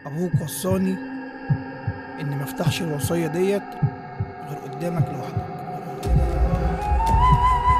ابوك وصاني اني مفتحش الوصية ديت غير قدامك لوحدك غير قدامك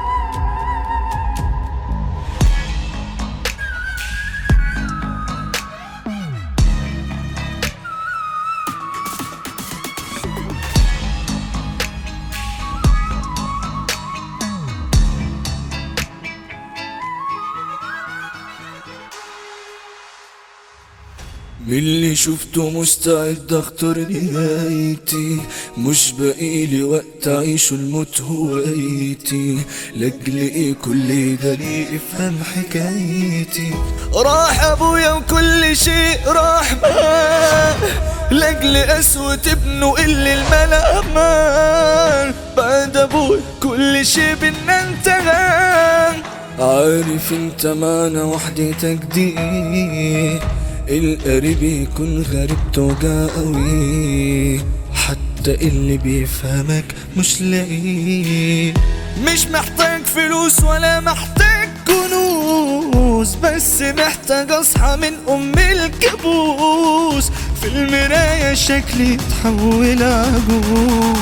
من اللي شفته مستعد اختار نهايتي مش بقيلي وقت اعيش الموت هوايتي لاجل ايه كل ده ليه افهم حكايتي راح ابويا وكل شيء راح معاه لاجل قسوة ابنه اللي الملا امان بعد ابوي كل شيء بينا انتهى عارف انت معنى وحدتك دي ايه القريب يكون غريب توجع قوي حتى اللي بيفهمك مش لاقيه مش محتاج فلوس ولا محتاج كنوز بس محتاج اصحى من ام الكابوس في المراية شكلي اتحول عجوز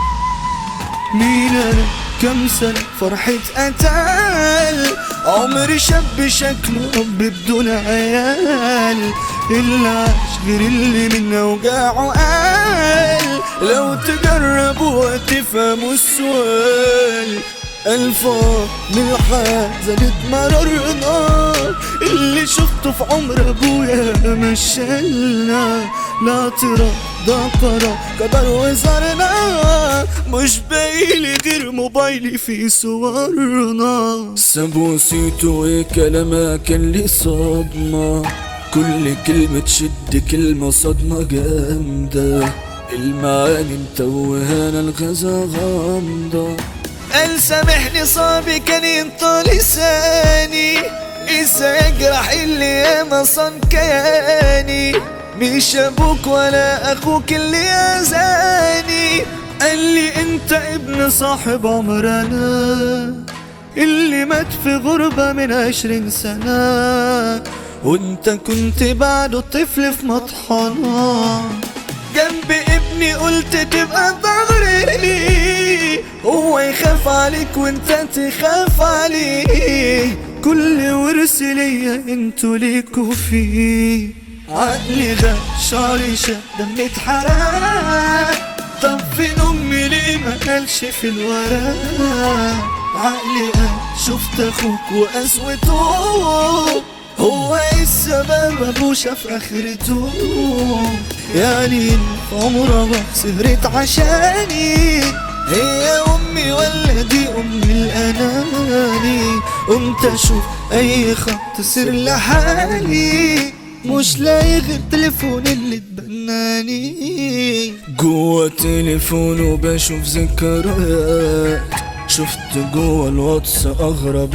مين انا كم سنة فرحة قتال عمري شاب شكله اب بدون عيال اللي عاش غير اللي من اوجاعه قال لو تجربوا تفهموا السؤال الفاظ من زادت مررنا اللي شفته في عمر ابويا مشالنا لا ترى ده قرار قدر وزارنا مش باقيلي غير موبايلي في صورنا سبوسيته وكلامها كان لي صدمة كل كلمة تشد كلمة صدمة جامدة المعاني متوهانة الغزة غامضة قال سامحني صعب كان ينطى لساني إذا يجرح اللي ياما صان كياني مش ابوك ولا اخوك اللي اذاني قال لي انت ابن صاحب عمرنا اللي مات في غربة من عشرين سنة وانت كنت بعده طفل في مطحنة جنب ابني قلت تبقى ظهري هو يخاف عليك وانت تخاف عليه كل ورث ليا انتوا ليكوا فيه عقلي غاب شعري شاب دمي اتحرق طب فين امي ليه ما قالش في الورق عقلي قال شفت اخوك وقسوته هو ايه السبب ابو شاف اخرته يعني إن في عمرها سهرت عشاني هي امي ولا دي امي الاناني قمت اشوف اي خط سر لحالي مش لاقي غير تليفون اللي تبناني جوا تليفونه بشوف ذكريات شفت جوا الواتس اغرب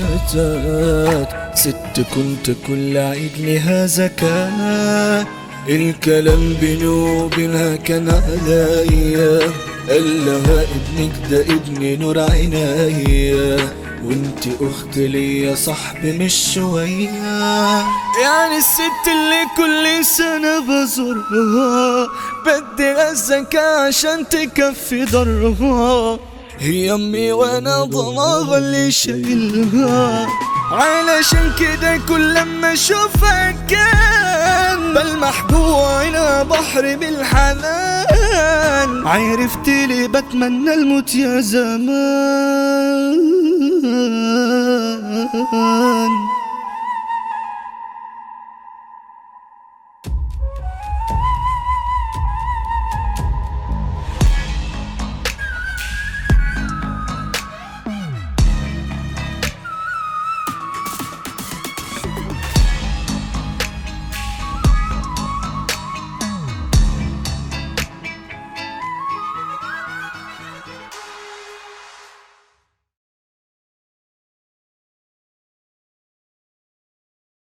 الشتات ست كنت كل عيد لها ذكاء الكلام بيني وبينها كان عليا قال لها ابنك ده ابني نور عينيا وانتي اخت ليا صاحبي مش شوية يعني الست اللي كل سنة بزورها بدي الزكاة عشان تكفي ضرها هي امي وانا ضناها اللي شايلها علشان كده كل لما اشوفها كان بلمح جوا عينها بحر بالحنان عرفت لي بتمنى الموت يا زمان